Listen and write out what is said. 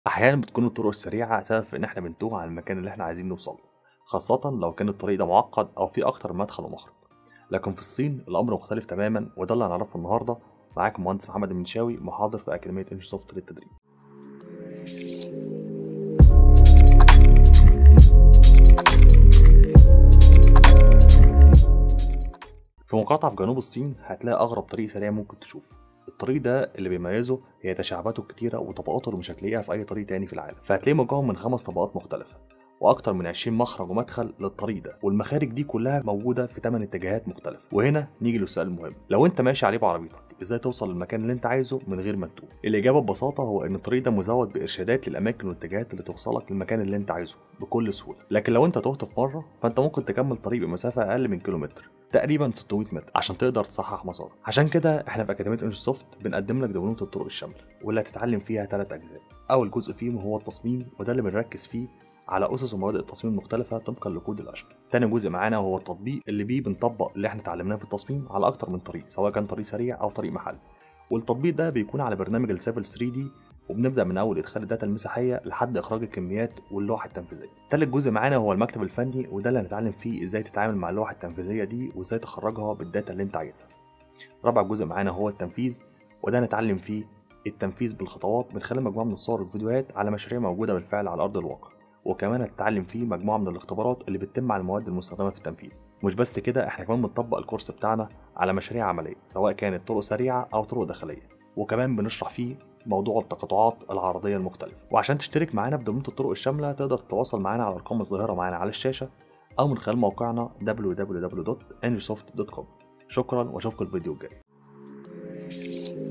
أحيانا بتكون الطرق السريعة سبب في إن إحنا بنتوه عن المكان اللي إحنا عايزين نوصله خاصة لو كان الطريق ده معقد أو فيه أكتر من مدخل ومخرج لكن في الصين الأمر مختلف تماما وده اللي هنعرفه النهاردة معاكم مهندس محمد المنشاوي محاضر في أكاديمية انجي سوفت للتدريب في مقاطعة في جنوب الصين هتلاقي أغرب طريق سريع ممكن تشوفه الطريق ده اللي بيميزه هي تشعباته الكتيرة وطبقاته اللي مش هتلاقيها في أي طريق تاني في العالم فهتلاقيه مكون من خمس طبقات مختلفة واكتر من 20 مخرج ومدخل للطريق ده والمخارج دي كلها موجوده في 8 اتجاهات مختلفه وهنا نيجي للسؤال المهم لو انت ماشي عليه بعربيتك ازاي توصل للمكان اللي انت عايزه من غير ما تتوه الاجابه ببساطه هو ان الطريق ده مزود بارشادات للاماكن والاتجاهات اللي توصلك للمكان اللي انت عايزه بكل سهوله لكن لو انت تهت في مره فانت ممكن تكمل طريق بمسافه اقل من كيلومتر تقريبا 600 متر عشان تقدر تصحح مسارك عشان كده احنا في اكاديميه انجي سوفت بنقدم لك دبلومه الطرق الشامله واللي هتتعلم فيها ثلاث اجزاء اول جزء فيهم هو التصميم وده اللي بنركز فيه على اسس ومبادئ التصميم المختلفه طبقا لكود الاشبه. تاني جزء معانا هو التطبيق اللي بيه بنطبق اللي احنا اتعلمناه في التصميم على اكتر من طريق سواء كان طريق سريع او طريق محلي. والتطبيق ده بيكون على برنامج السيفل 3 دي وبنبدا من اول ادخال الداتا المساحيه لحد اخراج الكميات واللوحه التنفيذيه. تالت جزء معانا هو المكتب الفني وده اللي هنتعلم فيه ازاي تتعامل مع اللوحه التنفيذيه دي وازاي تخرجها بالداتا اللي انت عايزها. رابع جزء معانا هو التنفيذ وده هنتعلم فيه التنفيذ بالخطوات من خلال مجموعه من الصور والفيديوهات على مشاريع موجوده بالفعل على ارض الواقع. وكمان هتتعلم فيه مجموعه من الاختبارات اللي بتتم على المواد المستخدمه في التنفيذ مش بس كده احنا كمان بنطبق الكورس بتاعنا على مشاريع عمليه سواء كانت طرق سريعه او طرق داخليه وكمان بنشرح فيه موضوع التقاطعات العرضيه المختلفه وعشان تشترك معانا في دبلومه الطرق الشامله تقدر تتواصل معانا على الارقام الظاهره معانا على الشاشه او من خلال موقعنا www.energysoft.com شكرا واشوفكم الفيديو الجاي